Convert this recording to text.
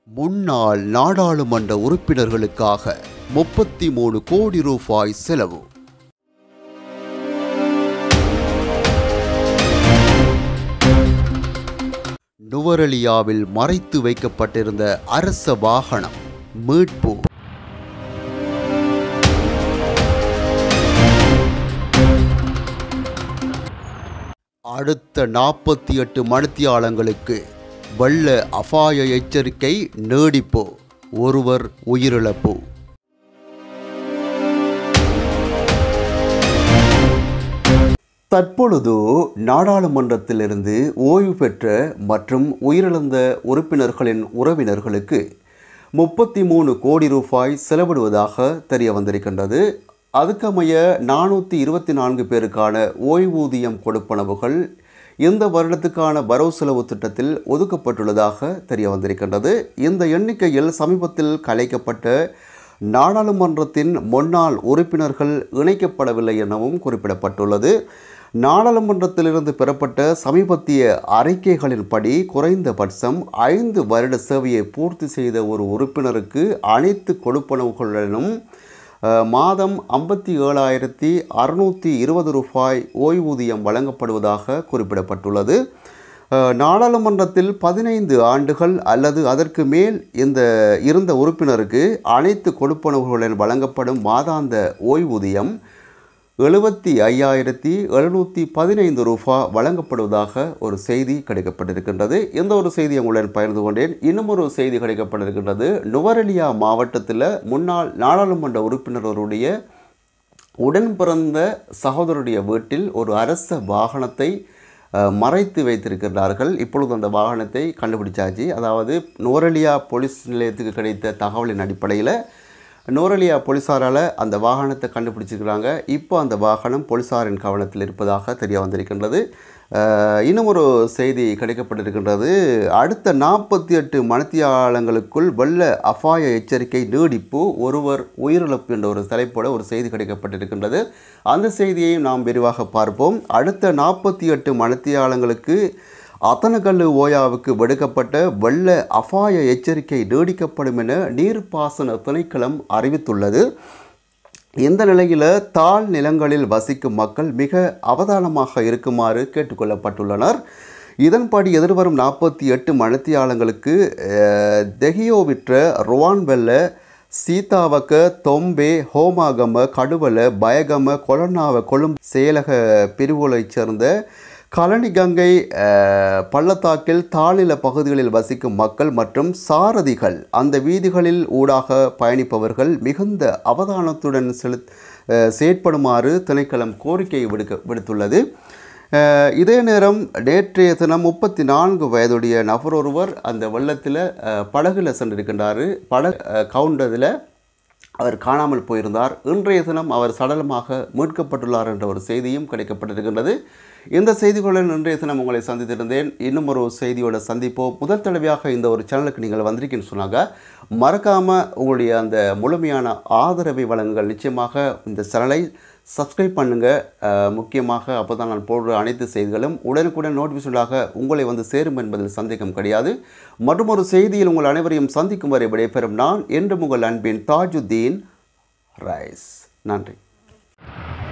முன்னாள் நாடாளுமன்ற உறுப்பினர்களுக்காக முப்பத்தி மூணு கோடி ரூபாய் செலவு நுவரெலியாவில் மறைத்து வைக்கப்பட்டிருந்த அரச வாகனம் மீட்பு அடுத்த நாற்பத்தி எட்டு மணித்தியாலங்களுக்கு வெள்ள அபாய எச்சரிக்கை நீடிப்பு ஒருவர் உயிரிழப்பு தற்பொழுது நாடாளுமன்றத்திலிருந்து ஓய்வு பெற்ற மற்றும் உயிரிழந்த உறுப்பினர்களின் உறவினர்களுக்கு முப்பத்தி மூணு கோடி ரூபாய் செலவிடுவதாக தெரிய வந்திருக்கின்றது அதுக்கமைய நானூற்றி இருபத்தி நான்கு பேருக்கான ஓய்வூதியம் கொடுப்பனவுகள் இந்த வருடத்துக்கான வரவு செலவு திட்டத்தில் ஒதுக்கப்பட்டுள்ளதாக தெரிய வந்திருக்கின்றது இந்த எண்ணிக்கையில் சமீபத்தில் கலைக்கப்பட்ட நாடாளுமன்றத்தின் முன்னாள் உறுப்பினர்கள் இணைக்கப்படவில்லை எனவும் குறிப்பிடப்பட்டுள்ளது நாடாளுமன்றத்திலிருந்து பெறப்பட்ட சமீபத்திய அறிக்கைகளின்படி குறைந்தபட்சம் ஐந்து வருட சேவையை பூர்த்தி செய்த ஒரு உறுப்பினருக்கு அனைத்து கொடுப்பனவுகளுடனும் அஹ், மாதம் ஐம்பத்தி ஏழாயிரத்தி அறுநூற்றி இருபது ரூபாய் ஓய்வூதியம் வழங்கப்படுவதாக குறிப்பிடப்பட்டுள்ளது அஹ், நாடாளுமன்றத்தில் பதினைந்து ஆண்டுகள் அல்லது அதற்கு மேல் இந்த இருந்த உறுப்பினருக்கு அனைத்து கொடுப்பனவுகளுடன் வழங்கப்படும் மாதாந்த ஓய்வூதியம் எழுபத்தி ஐயாயிரத்தி எழுநூற்றி பதினைந்து ரூபா வழங்கப்படுவதாக ஒரு செய்தி கிடைக்கப்பட்டிருக்கின்றது இந்த ஒரு செய்தியை உங்களுடன் பகிர்ந்து கொண்டேன் இன்னும் ஒரு செய்தி கிடைக்கப்பட்டிருக்கின்றது நுவரெலியா மாவட்டத்தில் முன்னாள் நாடாளுமன்ற உறுப்பினருடைய உடன் பிறந்த சகோதரருடைய வீட்டில் ஒரு அரச வாகனத்தை அஹ், மறைத்து வைத்திருக்கிறார்கள் இப்பொழுது அந்த வாகனத்தை கண்டுபிடிச்சாச்சு அதாவது நுவரெலியா போலீஸ் நிலையத்துக்கு கிடைத்த தகவலின் அடிப்படையில் நுவரெலியா போலீஸாரால் அந்த வாகனத்தை கண்டுபிடிச்சிருக்கிறாங்க இப்போ அந்த வாகனம் போலீஸாரின் கவனத்தில் இருப்பதாக தெரிய வந்திருக்கின்றது அஹ், இன்னும் ஒரு செய்தி கிடைக்கப்பட்டிருக்கின்றது அடுத்த நாற்பத்தி எட்டு மணித்தியாலங்களுக்குள் வெள்ள அபாய எச்சரிக்கை நீடிப்பு ஒருவர் உயிரிழப்பு என்ற ஒரு தலைப்போட ஒரு செய்தி கிடைக்கப்பட்டிருக்கின்றது அந்த செய்தியையும் நாம் விரிவாக பார்ப்போம் அடுத்த நாற்பத்தி எட்டு மணித்தியாலங்களுக்கு அத்தனகல்லு ஓயாவுக்கு விடுக்கப்பட்ட வெள்ள அபாய எச்சரிக்கை நீடிக்கப்படும் என நீர்ப்பாசன திணைக்களம் அறிவித்துள்ளது இந்த நிலையில் தாழ் நிலங்களில் வசிக்கும் மக்கள் மிக அவதானமாக இருக்குமாறு கேட்டுக்கொள்ளப்பட்டுள்ளனர் இதன்படி எதிர்வரும் நாற்பத்தி எட்டு மணித்தியாலங்களுக்கு அஹ், தெஹியோவிற்ற ருவான்வெல்ல சீதாவக்க தொம்பே ஹோமாகம கடுவல பயகம கொலன்னாவ கொழும் செயலக பிரிவுகளைச் சேர்ந்த கழனி கங்கை அஹ், பள்ளத்தாக்கில் தாழ்நில பகுதிகளில் வசிக்கும் மக்கள் மற்றும் சாரதிகள் அந்த வீதிகளில் ஊடாக பயணிப்பவர்கள் மிகுந்த அவதானத்துடன் செலுத் அஹ், செயற்படுமாறு திணைக்களம் கோரிக்கை விடுக்க விடுத்துள்ளது அஹ், இதே நேரம் நேற்றைய தினம் முப்பத்தி நான்கு வயதுடைய நபர் ஒருவர் அந்த வெள்ளத்தில் படகுல சென்றிருக்கின்றார் படகு கவுண்டதில் அவர் காணாமல் போயிருந்தார் இன்றைய தினம் அவர் சடலமாக மீட்கப்பட்டுள்ளார் என்ற ஒரு செய்தியும் கிடைக்கப்பட்டிருக்கின்றது இந்த செய்திகளுடன் இன்றைய தினம் உங்களை சந்தித்திருந்தேன் இன்னும் ஒரு செய்தியோட சந்திப்போம் முதல் தடவையாக இந்த ஒரு சேனலுக்கு நீங்கள் வந்திருக்கீங்கன்னு சொன்னாங்க மறக்காமல் உங்களுடைய அந்த முழுமையான ஆதரவை வழங்குங்கள் நிச்சயமாக இந்த சேனலை சப்ஸ்கிரைப் பண்ணுங்கள் முக்கியமாக அப்போ தான் நான் போடுற அனைத்து செய்திகளும் உடனுக்குடன் நோட்டிஃபிகேஷனாக உங்களை வந்து சேரும் என்பதில் சந்தேகம் கிடையாது மற்றும் ஒரு செய்தியில் உங்கள் அனைவரையும் சந்திக்கும் வரை விடைபெறும் நான் என்றும் உங்கள் அன்பின் தாஜுத்தீன் ரைஸ் நன்றி